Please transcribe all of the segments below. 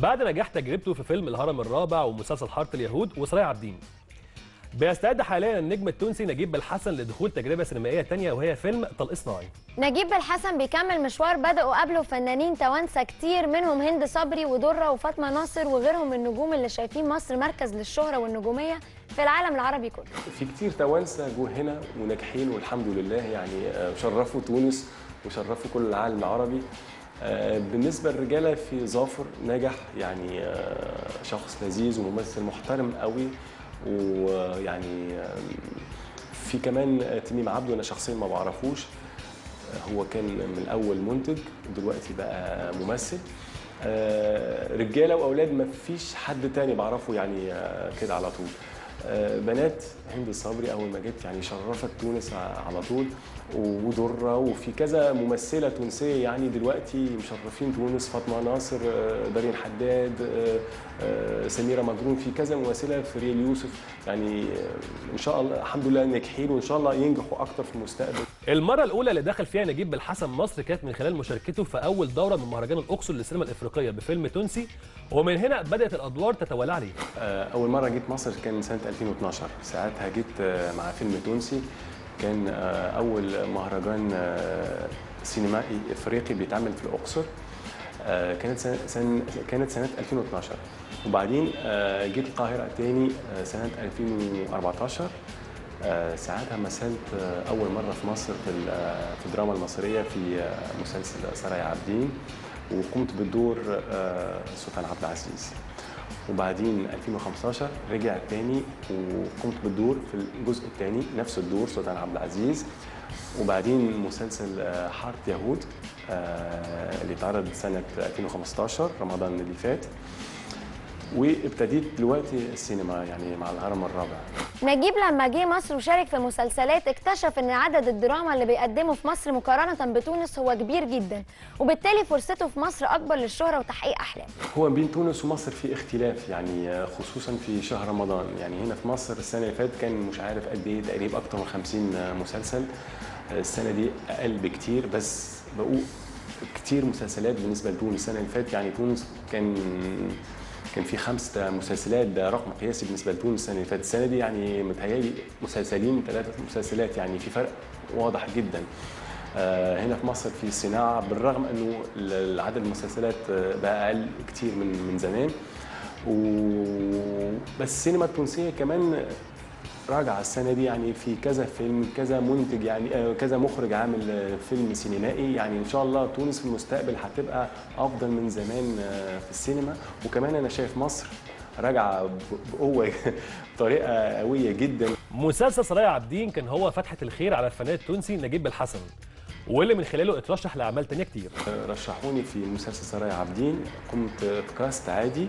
بعد نجاح تجربته في فيلم الهرم الرابع ومسلسل حاره اليهود وسرايا عابدين بيستعد حاليا النجم التونسي نجيب بالحسن لدخول تجربه سينمائيه تانية وهي فيلم طلق صناعي نجيب بالحسن بيكمل مشوار بدأوا قبله فنانين توانسه كتير منهم هند صبري ودره وفاطمه ناصر وغيرهم من النجوم اللي شايفين مصر مركز للشهره والنجوميه في العالم العربي كله في كتير توانسه جو هنا وناجحين والحمد لله يعني آه، شرفوا تونس وشرفوا كل العالم العربي آه، بالنسبه للرجاله في ظافر نجح يعني آه، شخص لذيذ وممثل محترم قوي ويعني آه، في كمان آه، تميم عبده انا شخصيا ما بعرفوش آه، هو كان من الاول منتج دلوقتي بقى ممثل آه، رجاله واولاد ما فيش حد تاني بعرفه يعني آه، كده على طول آه، بنات هند الصبري اول ما جت يعني شرفت تونس ع- على طول ودره وفي كذا ممثله تونسيه يعني دلوقتي مشرفين تونس فاطمه ناصر آه، دارين حداد آه، آه، سميره مجرون في كذا ممثله فريال يوسف يعني آه، ان شاء الله الحمد لله ناجحين وان شاء الله ينجحوا اكتر في المستقبل المرة الأولى اللي دخل فيها نجيب بالحسن مصر كانت من خلال مشاركته في أول دورة من مهرجان الأقصر للسينما الإفريقية بفيلم تونسي ومن هنا بدأت الأدوار تتوالى عليه آه، أول مرة جيت مصر كان سنة 2012 ساعتها جيت آه، مع فيلم تونسي كان آه، أول مهرجان آه، سينمائي إفريقي بيتعمل في الأقصر آه، كانت سنة سنة كانت سنة 2012 وبعدين آه، جيت القاهرة تاني آه، سنة 2014 آه، ساعتها مثلت آه، أول مرة في مصر في ال- آه، في الدراما المصرية في آه، مسلسل سرايا عابدين وقمت بدور آه، سلطان عبد العزيز وبعدين 2015 رجع تاني وقمت بالدور في الجزء الثاني نفس الدور سلطان عبد العزيز وبعدين مسلسل آه، حارة يهود آه، اللي اتعرض سنة 2015 رمضان اللي فات وابتديت دلوقتي السينما يعني مع الهرم الرابع نجيب لما جه مصر وشارك في مسلسلات اكتشف ان عدد الدراما اللي بيقدمه في مصر مقارنه بتونس هو كبير جدا وبالتالي فرصته في مصر اكبر للشهره وتحقيق احلام هو بين تونس ومصر في اختلاف يعني آه، خصوصا في شهر رمضان يعني هنا في مصر السنه اللي فاتت كان مش عارف قد ايه تقريبا اكتر من 50 مسلسل آه، السنه دي اقل بكتير بس بقوا كتير مسلسلات بالنسبه لتونس السنه اللي فاتت يعني تونس كان كان في خمس مسلسلات ده رقم قياسي بالنسبه لتونس السنه اللي فاتت السنه دي يعني متهيألي مسلسلين ثلاثه مسلسلات يعني في فرق واضح جدا آه، هنا في مصر في صناعه بالرغم انه ال- عدد المسلسلات آه، بقى اقل كتير من من زمان و... بس السينما التونسيه كمان راجعه السنه دي يعني في كذا فيلم كذا منتج يعني آه، كذا مخرج عامل آه، فيلم سينمائي يعني ان شاء الله تونس في المستقبل هتبقى افضل من زمان آه، في السينما وكمان انا شايف مصر راجعه ب- بقوه بطريقه قويه جدا مسلسل سرايا عابدين كان هو فتحة الخير على الفنان التونسي نجيب بالحسن واللي من خلاله اترشح لأعمال تانية كتير رشحوني في مسلسل سرايا عابدين قمت بكاست عادي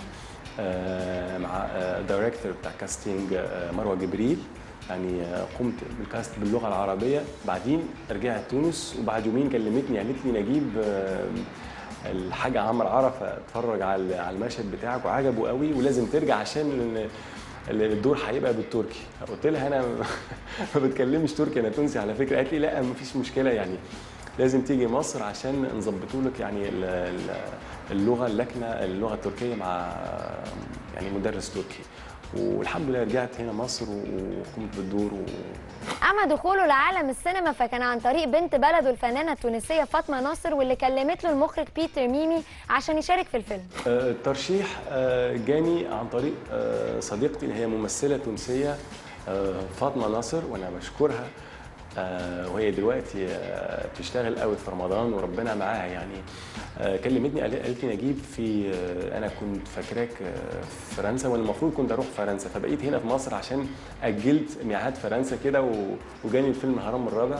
آه، مع الدايركتور بتاع كاستنج آه، مروه جبريل يعني آه، قمت بالكاست باللغه العربيه بعدين رجعت تونس وبعد يومين كلمتني قالت لي نجيب آه، الحاج عمرو عرفه اتفرج على على المشهد بتاعك وعجبه قوي ولازم ترجع عشان الدور هيبقى بالتركي قلت لها انا ما بتكلمش تركي انا تونسي على فكره قالت لي لا مفيش مشكله يعني لازم تيجي مصر عشان نظبطوا لك يعني ال- ال- اللغه اللكنه اللغه التركيه مع يعني مدرس تركي والحمد لله رجعت هنا مصر وقمت بالدور و... اما دخوله لعالم السينما فكان عن طريق بنت بلده الفنانه التونسيه فاطمه ناصر واللي كلمت له المخرج بيتر ميمي عشان يشارك في الفيلم آه، الترشيح آه، جاني عن طريق آه، صديقتي اللي هي ممثله تونسيه آه، فاطمه ناصر وانا بشكرها آه، وهي دلوقتي آه، بتشتغل قوي في رمضان وربنا معاها يعني آه، كلمتني قال- قالت لي نجيب في آه، انا كنت فاكراك آه، في فرنسا وانا المفروض كنت اروح فرنسا فبقيت هنا في مصر عشان اجلت ميعاد فرنسا كده و- وجاني الفيلم الهرم الرابع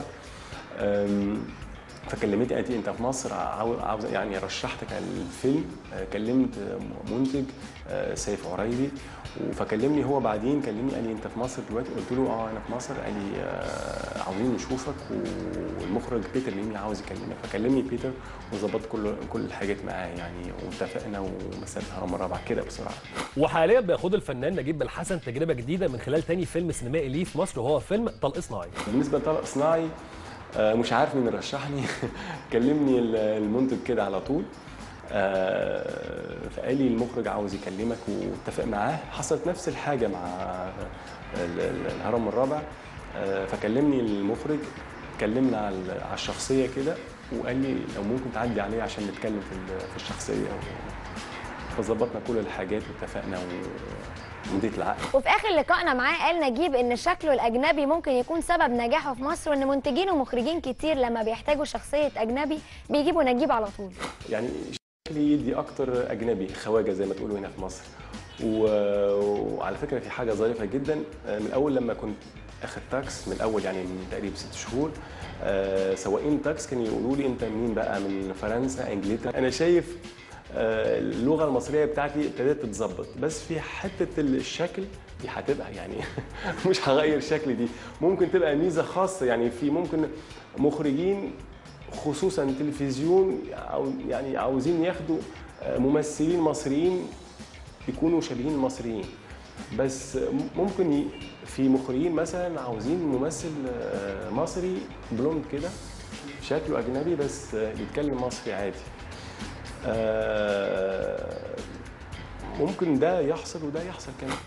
آم، فكلمتني قالت لي انت في مصر عاو- عاوز يعني رشحتك على الفيلم آه، كلمت آه، منتج آه، سيف عريبي فكلمني هو بعدين كلمني قال لي انت في مصر دلوقتي قلت له اه انا في مصر قال لي آه، عاوزين نشوفك والمخرج بيتر ميمي عاوز يكلمك فكلمني بيتر وظبطت كل كل الحاجات معاه يعني واتفقنا ومثلت هرم الرابع كده بسرعه وحاليا بيخوض الفنان نجيب بالحسن تجربة جديدة من خلال تاني فيلم سينمائي ليه في مصر وهو فيلم طلق صناعي بالنسبه لطلق صناعي آه، مش عارف مين رشحني كلمني ال- المنتج كده على طول آه، فقال لي المخرج عاوز يكلمك واتفق معاه حصلت نفس الحاجه مع ال- ال- الهرم الرابع آه، فكلمني المخرج اتكلمنا على على الشخصيه كده وقال لي لو ممكن تعدي عليه عشان نتكلم في ال- في الشخصيه فظبطنا كل الحاجات واتفقنا ومضيت العقد وفي اخر لقائنا معاه قال نجيب ان شكله الاجنبي ممكن يكون سبب نجاحه في مصر وان منتجين ومخرجين كتير لما بيحتاجوا شخصيه اجنبي بيجيبوا نجيب على طول يعني شكلي يدي اكتر اجنبي خواجه زي ما تقولوا هنا في مصر و- وعلى فكره في حاجه ظريفه جدا من اول لما كنت اخد تاكس من الاول يعني من تقريبا ست شهور آه، سواقين تاكس كانوا يقولوا لي انت منين بقى من فرنسا انجلترا انا شايف آه، اللغه المصريه بتاعتي ابتدت تتظبط بس في حته الشكل دي هتبقى يعني مش هغير شكلي دي ممكن تبقى ميزه خاصه يعني في ممكن مخرجين خصوصا تلفزيون عاو- يعني عاوزين ياخدوا آه، ممثلين مصريين يكونوا شبيهين المصريين بس ممكن ي- في مخرجين مثلا عاوزين ممثل آه، مصري بلوند كده شكله اجنبي بس آه، بيتكلم مصري عادي آه، ممكن ده يحصل وده يحصل كمان